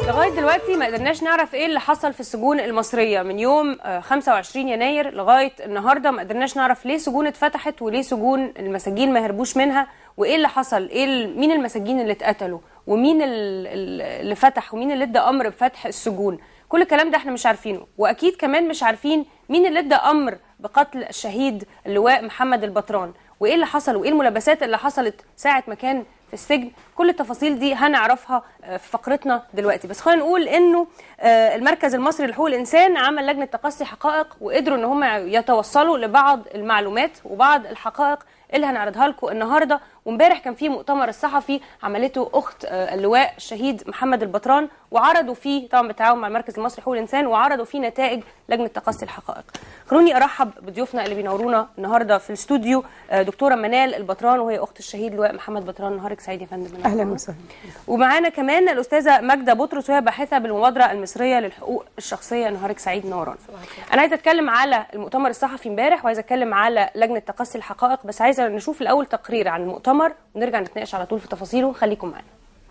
لغايه دلوقتي ما قدرناش نعرف ايه اللي حصل في السجون المصريه من يوم آه، 25 يناير لغايه النهارده ما قدرناش نعرف ليه سجون اتفتحت وليه سجون المساجين ما هربوش منها وايه اللي حصل ايه ال- مين المساجين اللي اتقتلوا ومين ال- ال- اللي فتح ومين اللي ادى امر بفتح السجون كل الكلام ده احنا مش عارفينه واكيد كمان مش عارفين مين اللي ادى امر بقتل الشهيد اللواء محمد البطران وايه اللي حصل وايه الملابسات اللي حصلت ساعه ما كان في السجن كل التفاصيل دي هنعرفها آه، في فقرتنا دلوقتي بس خلينا نقول انه آه، المركز المصري لحقوق الانسان عمل لجنه تقصي حقائق وقدروا ان هم يتوصلوا لبعض المعلومات وبعض الحقائق اللي هنعرضها لكم النهارده وامبارح كان في مؤتمر الصحفي عملته اخت آه، اللواء الشهيد محمد البطران وعرضوا فيه طبعا بالتعاون مع المركز المصري لحقوق الانسان وعرضوا فيه نتائج لجنه تقصي الحقائق خلوني ارحب بضيوفنا اللي بينورونا النهارده في الاستوديو آه، دكتوره منال البطران وهي اخت الشهيد لواء محمد بطران نهارك سعيد يا فندم اهلا وسهلا ومعانا كمان الاستاذه ماجده بطرس وهي باحثه بالمبادره المصريه للحقوق الشخصيه نهارك سعيد نوران انا عايزه اتكلم على المؤتمر الصحفي امبارح وعايزه اتكلم على لجنه تقصي الحقائق بس عايزه نشوف الاول تقرير عن المؤتمر ونرجع نتناقش على طول في تفاصيله خليكم معانا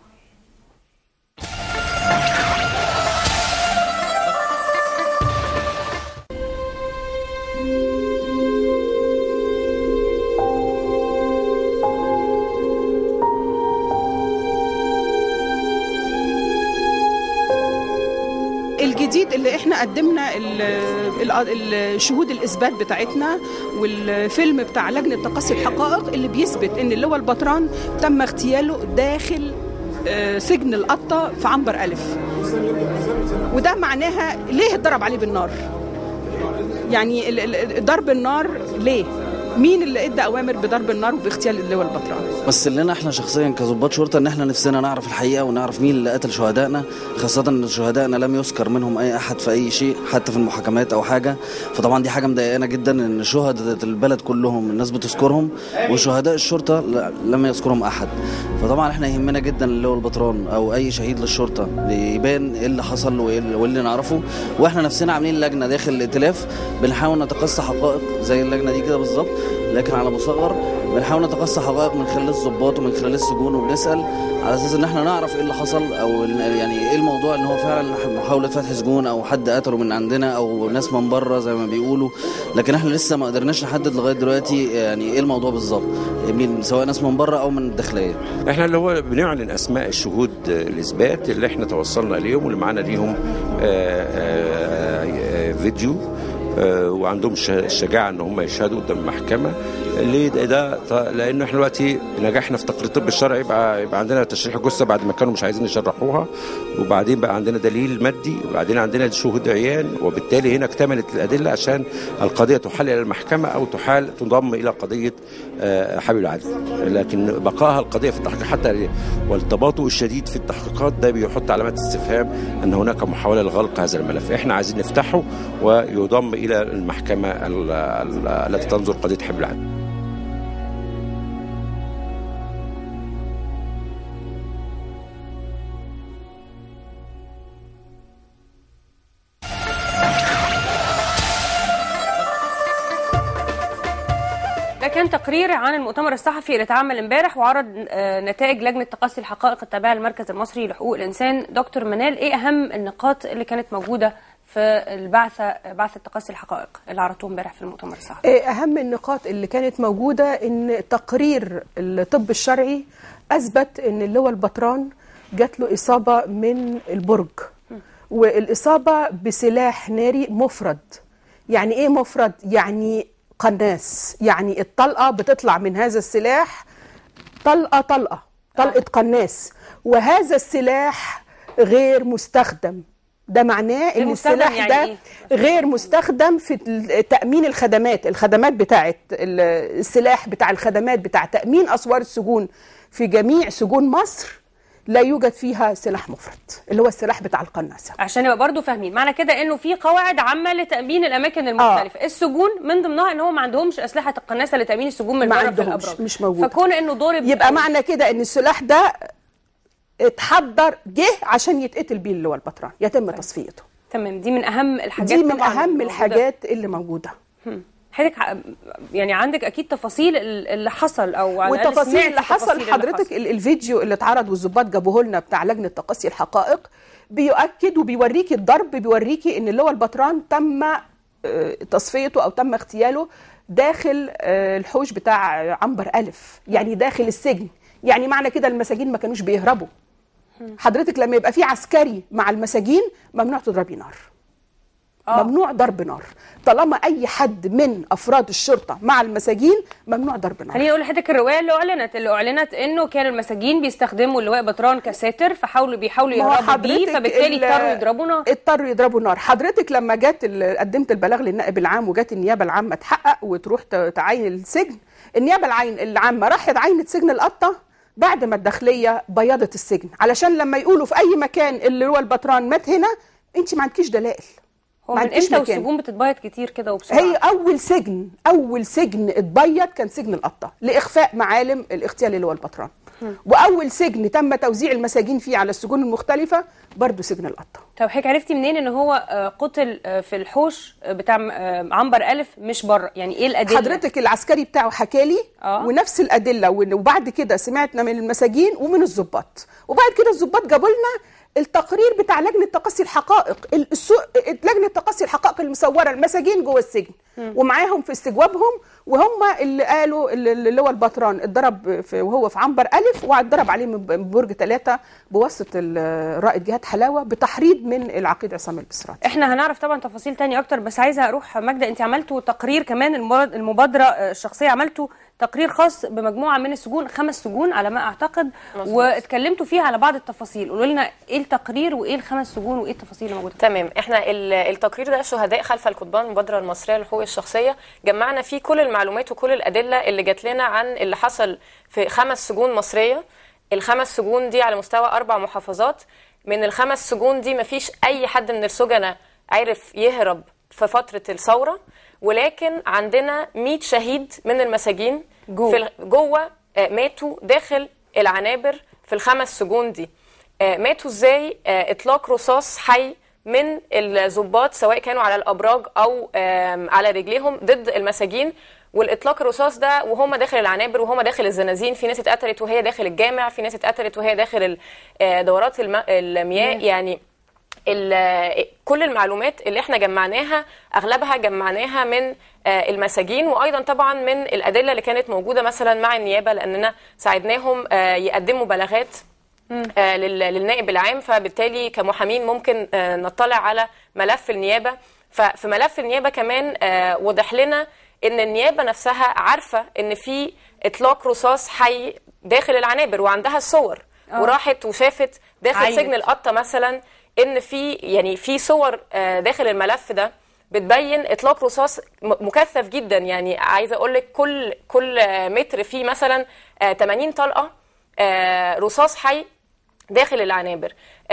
الجديد اللي احنا قدمنا ال- ال- الشهود الاثبات بتاعتنا والفيلم بتاع لجنه تقصي الحقائق اللي بيثبت ان اللواء البطران تم اغتياله داخل آه، سجن القطه في عنبر الف وده معناها ليه اتضرب عليه بالنار يعني ال- ال- ضرب النار ليه مين اللي ادى اوامر بضرب النار وباغتيال اللواء البطران بس لنا احنا شخصيا كظباط شرطه ان احنا نفسنا نعرف الحقيقه ونعرف مين اللي قتل شهدائنا خاصه ان شهدائنا لم يذكر منهم اي احد في اي شيء حتى في المحاكمات او حاجه فطبعا دي حاجه مضايقانا جدا ان شهداء البلد كلهم الناس بتذكرهم وشهداء الشرطه لا- لم يذكرهم احد فطبعا احنا يهمنا جدا اللي هو البطران او اي شهيد للشرطه يبان ايه اللي حصل وايه اللي- واللي نعرفه واحنا نفسنا عاملين لجنه داخل الائتلاف بنحاول نتقصى حقائق زي اللجنه دي كده بالظبط لكن على مصغر بنحاول نتقصى حقائق من خلال الضباط ومن خلال السجون وبنسال على اساس ان احنا نعرف ايه اللي حصل او ال- يعني ايه الموضوع ان هو فعلا محاوله فتح سجون او حد قتله من عندنا او ناس من بره زي ما بيقولوا لكن احنا لسه ما قدرناش نحدد لغايه دلوقتي يعني ايه الموضوع بالظبط مين سواء ناس من بره او من الداخليه احنا اللي هو بنعلن اسماء الشهود آه، الاثبات اللي احنا توصلنا اليهم واللي معانا ليهم آه، آه، آه، فيديو آه، وعندهم الش- الشجاعه ان هم يشهدوا قدام المحكمه ليه ده, ده ط- لانه احنا دلوقتي نجحنا في تقرير الطب الشرعي يبقى يبقى عندنا تشريح جثه بعد ما كانوا مش عايزين يشرحوها وبعدين بقى عندنا دليل مادي وبعدين عندنا شهود عيان وبالتالي هنا اكتملت الادله عشان القضيه تحال الى المحكمه او تحال تنضم الى قضيه آه، حبيب العدل لكن بقاها القضيه في التحقيق حتى والتباطؤ الشديد في التحقيقات ده بيحط علامات استفهام ان هناك محاوله لغلق هذا الملف احنا عايزين نفتحه ويضم الى المحكمه ال- ال- التي تنظر قضيه حبيب العدل ده كان تقرير عن المؤتمر الصحفي اللي اتعمل امبارح وعرض آه، نتائج لجنه تقصي الحقائق التابعه للمركز المصري لحقوق الانسان دكتور منال ايه اهم النقاط اللي كانت موجوده في البعثه بعثه تقصي الحقائق اللي عرضتوه امبارح في المؤتمر الصحفي إيه أهم النقاط اللي كانت موجودة إن تقرير الطب الشرعي أثبت إن اللواء البطران جات له إصابة من البرج والإصابة بسلاح ناري مفرد يعني إيه مفرد؟ يعني قناص يعني الطلقة بتطلع من هذا السلاح طلقة طلقة طلقة قناص وهذا السلاح غير مستخدم ده معناه غير ان مستخدم السلاح يعني ده إيه؟ غير مستخدم في ال- تأمين الخدمات الخدمات بتاعت ال- السلاح بتاع الخدمات بتاع تأمين أسوار السجون في جميع سجون مصر لا يوجد فيها سلاح مفرد اللي هو السلاح بتاع القناصة عشان نبقى برضو فاهمين معنى كده انه في قواعد عامه لتامين الاماكن المختلفه آه. السجون من ضمنها ان هو ما عندهمش اسلحه القناصه لتامين السجون من ما بره في عندهمش، الابراج مش موجودة. فكون انه ضرب يبقى معنى كده ان السلاح ده اتحضر جه عشان يتقتل بيه اللي هو البطران يتم تصفيته تمام دي من اهم الحاجات دي من طبعاً اهم الموجودة. الحاجات اللي موجوده حضرتك ع- يعني عندك اكيد تفاصيل ال- اللي حصل او على الأقل والتفاصيل سمعتي اللي حصل تفاصيل اللي حضرتك ال- الفيديو اللي اتعرض والظباط جابوه لنا بتاع لجنه تقصي الحقائق بيؤكد وبيوريكي الضرب بيوريكي ان اللي هو البطران تم آه، تصفيته او تم اغتياله داخل آه، الحوش بتاع عنبر الف يعني داخل السجن يعني معنى كده المساجين ما كانوش بيهربوا حضرتك لما يبقى في عسكري مع المساجين ممنوع تضربي نار آه. ممنوع ضرب نار طالما اي حد من افراد الشرطه مع المساجين ممنوع ضرب نار خليني اقول لحضرتك الروايه اللي اعلنت اللي اعلنت انه كان المساجين بيستخدموا اللواء بطران كساتر فحاولوا بيحاولوا ما هو يهربوا بيه حضرتك فبالتالي ال- اضطروا يضربوا نار اضطروا يضربوا نار حضرتك لما جت ال- قدمت البلاغ للنائب العام وجت النيابه العامه تحقق وتروح ت- تعاين السجن النيابه العين العامه راحت عينت سجن القطه بعد ما الداخليه بيضت السجن علشان لما يقولوا في اي مكان اللي هو البطران مات هنا انت ما عندكيش دلائل هو ما من عندكيش امتى مكان. والسجون بتتبيض كتير كده وبسرعه هي اول سجن اول سجن اتبيض كان سجن القطه لاخفاء معالم الاغتيال اللي هو البطران واول سجن تم توزيع المساجين فيه على السجون المختلفه برضو سجن القطه طب حضرتك عرفتي منين ان هو آه، قتل آه، في الحوش آه، بتاع آه، عنبر الف مش بره يعني ايه الادله حضرتك العسكري بتاعه حكالي آه. ونفس الادله ون- وبعد كده سمعتنا من المساجين ومن الضباط وبعد كده الضباط جابوا لنا التقرير بتاع لجنه تقصي الحقائق السوق لجنه تقصي الحقائق المصوره المساجين جوه السجن ومعاهم في استجوابهم وهم اللي قالوا اللي اللي هو البطران اتضرب في وهو في عنبر الف واتضرب عليه من من برج ثلاثه بواسطه ال- رائد جهاد حلاوه بتحريض من العقيد عصام البسراتي احنا هنعرف طبعا تفاصيل تانية اكتر بس عايزه اروح ماجده انت عملتوا تقرير كمان المباد- المبادره آه، الشخصيه عملتوا تقرير خاص بمجموعه من السجون خمس سجون على ما اعتقد واتكلمتوا فيه على بعض التفاصيل قولوا لنا ايه التقرير وايه الخمس سجون وايه التفاصيل اللي موجوده تمام احنا ال- التقرير ده شهداء خلف القضبان المبادره المصريه للحقوق الشخصيه جمعنا فيه كل المعلومات وكل الادله اللي جات لنا عن اللي حصل في خمس سجون مصريه الخمس سجون دي على مستوى اربع محافظات من الخمس سجون دي مفيش اي حد من السجناء عرف يهرب في فتره الثوره ولكن عندنا 100 شهيد من المساجين جوه. في ال- جوه آه، ماتوا داخل العنابر في الخمس سجون دي آه، ماتوا ازاي آه، اطلاق رصاص حي من الضباط سواء كانوا على الابراج او آم، على رجليهم ضد المساجين والاطلاق الرصاص ده وهم داخل العنابر وهم داخل الزنازين في ناس اتقتلت وهي داخل الجامع في ناس اتقتلت وهي داخل ال- آه، دورات الم- المياه يعني ال- كل المعلومات اللي احنا جمعناها اغلبها جمعناها من آه، المساجين وايضا طبعا من الادله اللي كانت موجوده مثلا مع النيابه لاننا ساعدناهم آه، يقدموا بلاغات آه، لل- للنائب العام فبالتالي كمحامين ممكن آه، نطلع على ملف النيابه ففي ملف النيابه كمان آه، وضح لنا ان النيابه نفسها عارفه ان في اطلاق رصاص حي داخل العنابر وعندها الصور وراحت وشافت داخل عينت. سجن القطه مثلا ان في يعني في صور آه، داخل الملف ده بتبين اطلاق رصاص م- مكثف جدا يعني عايزه اقول لك كل كل آه، متر فيه مثلا آه، 80 طلقه آه، رصاص حي داخل العنابر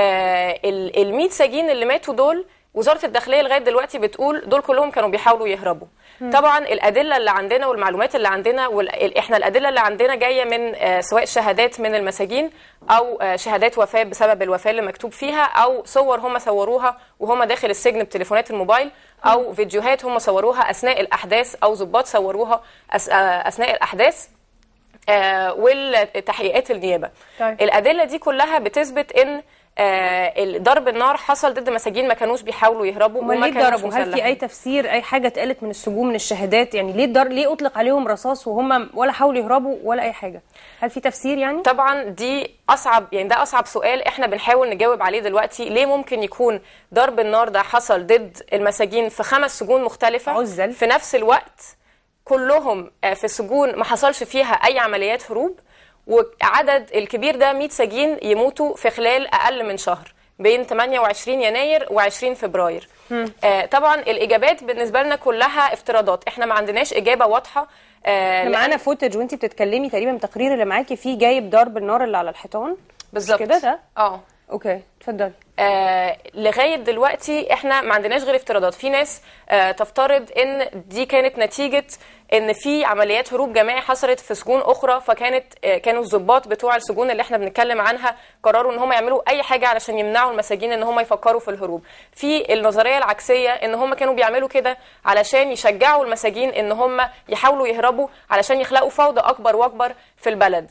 ال 100 سجين اللي ماتوا دول وزاره الداخليه لغايه دلوقتي بتقول دول كلهم كانوا بيحاولوا يهربوا طبعا الادله اللي عندنا والمعلومات اللي عندنا وال- احنا الادله اللي عندنا جايه من آه، سواء شهادات من المساجين او آه، شهادات وفاه بسبب الوفاه اللي مكتوب فيها او صور هم صوروها وهم داخل السجن بتليفونات الموبايل او فيديوهات هم صوروها اثناء الاحداث او ضباط صوروها أس- آه، اثناء الاحداث آه، والتحقيقات النيابه طيب. الادله دي كلها بتثبت ان آه، ضرب النار حصل ضد مساجين ما كانوش بيحاولوا يهربوا امال وما ليه كانوش ضربوا هل في مسلحين. اي تفسير اي حاجه اتقالت من السجون من الشهادات يعني ليه الضر... ليه اطلق عليهم رصاص وهم ولا حاولوا يهربوا ولا اي حاجه هل في تفسير يعني طبعا دي اصعب يعني ده اصعب سؤال احنا بنحاول نجاوب عليه دلوقتي ليه ممكن يكون ضرب النار ده حصل ضد المساجين في خمس سجون مختلفه عزل. في نفس الوقت كلهم آه، في سجون ما حصلش فيها اي عمليات هروب وعدد الكبير ده 100 سجين يموتوا في خلال اقل من شهر بين 28 يناير و20 فبراير آه طبعا الاجابات بالنسبه لنا كلها افتراضات احنا ما عندناش اجابه واضحه آه احنا لأن- معانا فوتج وانت بتتكلمي تقريبا من التقرير اللي معاكي فيه جايب ضرب النار اللي على الحيطان بالظبط كده ده اه اوكي اتفضلي آه لغايه دلوقتي احنا ما عندناش غير افتراضات في ناس آه تفترض ان دي كانت نتيجه ان في عمليات هروب جماعي حصلت في سجون اخرى فكانت آه كانوا الضباط بتوع السجون اللي احنا بنتكلم عنها قرروا ان هم يعملوا اي حاجه علشان يمنعوا المساجين ان هم يفكروا في الهروب في النظريه العكسيه ان هم كانوا بيعملوا كده علشان يشجعوا المساجين ان هم يحاولوا يهربوا علشان يخلقوا فوضى اكبر واكبر في البلد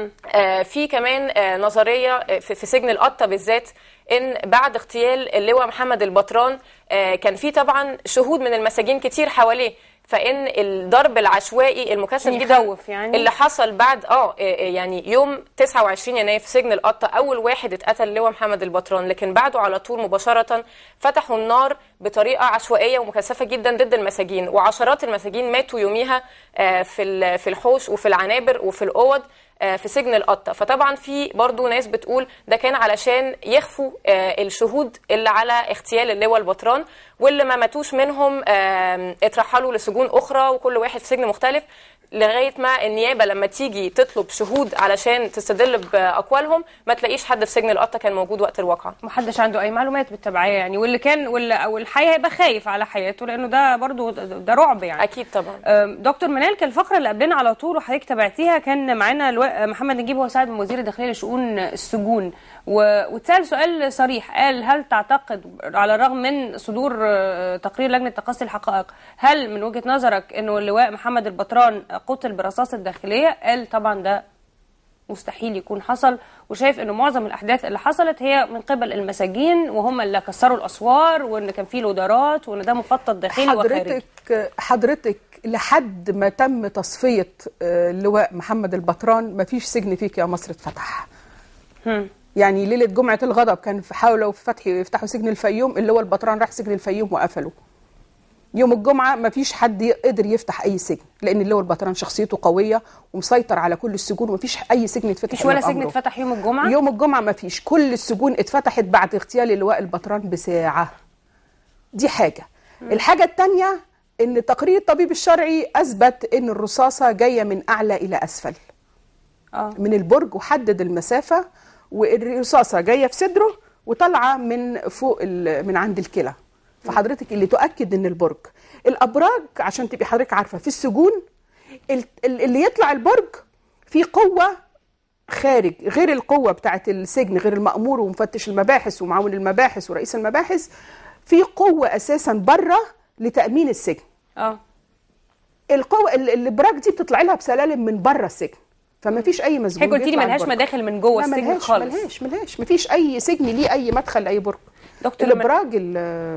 آه في كمان آه نظريه آه، في في سجن القطه بالذات ان بعد اغتيال اللواء محمد البطران آه، كان في طبعا شهود من المساجين كتير حواليه فان الضرب العشوائي المكثف عشان جدا يخوف يعني. اللي حصل بعد اه آه، يعني يوم 29 يناير في سجن القطه اول واحد اتقتل اللواء محمد البطران لكن بعده على طول مباشره فتحوا النار بطريقه عشوائيه ومكثفه جدا ضد المساجين وعشرات المساجين ماتوا يوميها آه، في ال- في الحوش وفي العنابر وفي الاوض آه، في سجن القطه فطبعا في برضو ناس بتقول ده كان علشان يخفوا آه، الشهود اللي على اغتيال اللواء البطران واللي ما ماتوش منهم آم، اترحلوا لسجون اخرى وكل واحد في سجن مختلف لغايه ما النيابه لما تيجي تطلب شهود علشان تستدل باقوالهم ما تلاقيش حد في سجن القطه كان موجود وقت الواقعه محدش عنده اي معلومات بالتبعيه يعني واللي كان واللي او الحي هيبقى خايف على حياته لانه ده برضو ده ده رعب يعني اكيد طبعا أم، دكتور منال كان الفقره اللي قبلنا على طول وحضرتك تابعتيها كان معانا الو... محمد نجيب هو مساعد من وزير الداخليه لشؤون السجون و... واتسال سؤال صريح قال هل تعتقد على الرغم من صدور آه، تقرير لجنه تقصي الحقائق هل من وجهه نظرك انه اللواء محمد البطران قتل برصاص الداخليه قال طبعا ده مستحيل يكون حصل وشايف انه معظم الاحداث اللي حصلت هي من قبل المساجين وهم اللي كسروا الاسوار وان كان في لودارات وان ده مخطط داخلي وخارجي حضرتك حضرتك لحد ما تم تصفيه آه، اللواء محمد البطران ما فيش سجن فيك يا مصر اتفتح هم. يعني ليله جمعه الغضب كان في حاولوا في فتح يفتحوا سجن الفيوم اللواء البطران راح سجن الفيوم وقفلوا يوم الجمعه ما فيش حد قدر يفتح اي سجن لان اللواء البطران شخصيته قويه ومسيطر على كل السجون وما فيش اي سجن اتفتح مفيش ولا إلا سجن بأمره. اتفتح يوم الجمعه يوم الجمعة ما فيش كل السجون اتفتحت بعد اغتيال اللواء البطران بساعة دي حاجة الحاجة التانية ان تقرير الطبيب الشرعي اثبت ان الرصاصة جاية من اعلى الى اسفل اه من البرج وحدد المسافة والرصاصة جاية في صدره وطالعة من فوق ال- من عند الكلى فحضرتك اللي تؤكد ان البرج الابراج عشان تبقي حضرتك عارفة في السجون ال- ال- اللي يطلع البرج في قوة خارج غير القوة بتاعت السجن غير المأمور ومفتش المباحث ومعاون المباحث ورئيس المباحث في قوة أساسا بره لتأمين السجن اه القوة ال- الابراج دي بتطلع لها بسلالم من بره السجن فما فيش اي مسجون حضرتك قلتي لي بيطلع ملهاش البرج. مداخل من جوه لا السجن ملهاش خالص ملهاش ملهاش مفيش اي سجن ليه اي مدخل لاي برج دكتور لما- الابراج ال-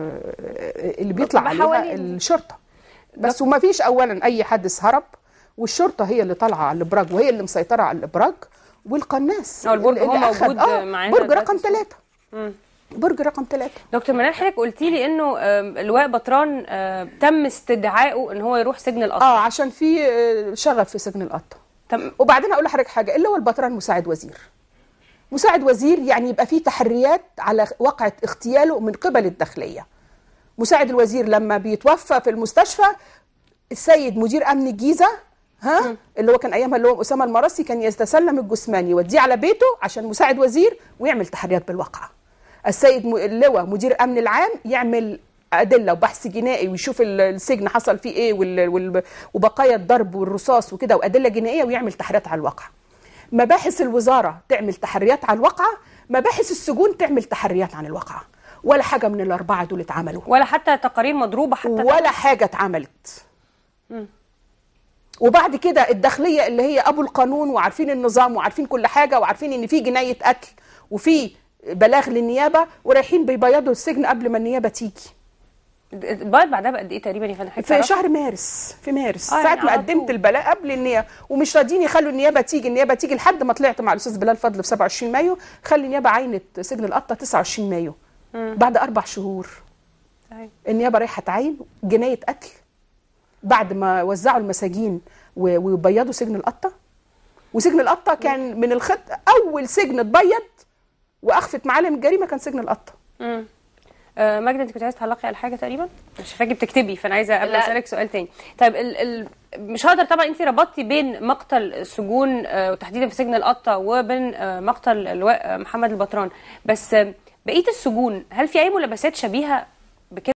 اللي بيطلع بيبقى عليها حوالين. الشرطه بس وما فيش اولا اي حادث هرب والشرطه هي اللي طالعه على الابراج وهي اللي مسيطره على الابراج والقناص هو البرج اللي هو أخد- موجود آه، معانا برج دلوقتي رقم في الصورة. ثلاثة برج رقم ثلاثة دكتور منال حضرتك قلتي لي انه آم، اللواء بطران آم، تم استدعائه ان هو يروح سجن القصر اه عشان في آه، شغب في سجن القطه تم وبعدين اقول لحضرتك حاجه اللي هو البطران مساعد وزير مساعد وزير يعني يبقى فيه تحريات على وقعة اغتياله من قبل الداخلية مساعد الوزير لما بيتوفى في المستشفى السيد مدير امن الجيزه ها اللي هو كان ايامها اللي هو اسامه المرسي كان يتسلم الجثمان يوديه على بيته عشان مساعد وزير ويعمل تحريات بالواقعه السيد م- اللواء مدير امن العام يعمل ادله وبحث جنائي ويشوف ال- السجن حصل فيه ايه وال... وال... وبقايا الضرب والرصاص وكده وادله جنائيه ويعمل تحريات على الواقع مباحث الوزاره تعمل تحريات على الواقعه مباحث السجون تعمل تحريات عن الواقعه ولا حاجه من الاربعه دول اتعملوا ولا حتى تقارير مضروبه حتى ولا حاجه اتعملت وبعد كده الداخليه اللي هي ابو القانون وعارفين النظام وعارفين كل حاجه وعارفين ان في جنايه قتل وفي بلاغ للنيابه ورايحين بيبيضوا السجن قبل ما النيابه تيجي البيض بعدها بقد ايه تقريبا يا فندم حضرتك في تعرفي؟ شهر مارس في مارس آه، ساعه يعني ما على قدمت طول. البلاغ قبل النيابه ومش راضيين يخلوا النيابه تيجي النيابه تيجي لحد ما طلعت مع الاستاذ بلال فضل في 27 مايو خلي النيابه عينت سجن القطه 29 مايو بعد اربع شهور صحيح. النيابه رايحه تعين جنايه قتل بعد ما وزعوا المساجين و- وبيضوا سجن القطه وسجن القطه كان من الخط اول سجن اتبيض واخفت معالم الجريمه كان سجن القطه مم. آه ماجدة انت كنت عايزه تعلقي على حاجه تقريبا مش شايفاكي بتكتبي فانا عايزه قبل لا. اسالك سؤال تاني طيب ال ال مش هقدر طبعا انت ربطتي بين مقتل السجون آه وتحديدا في سجن القطه وبين آه مقتل اللواء آه، محمد البطران بس آه بقيه السجون هل في اي ملابسات شبيهه بكده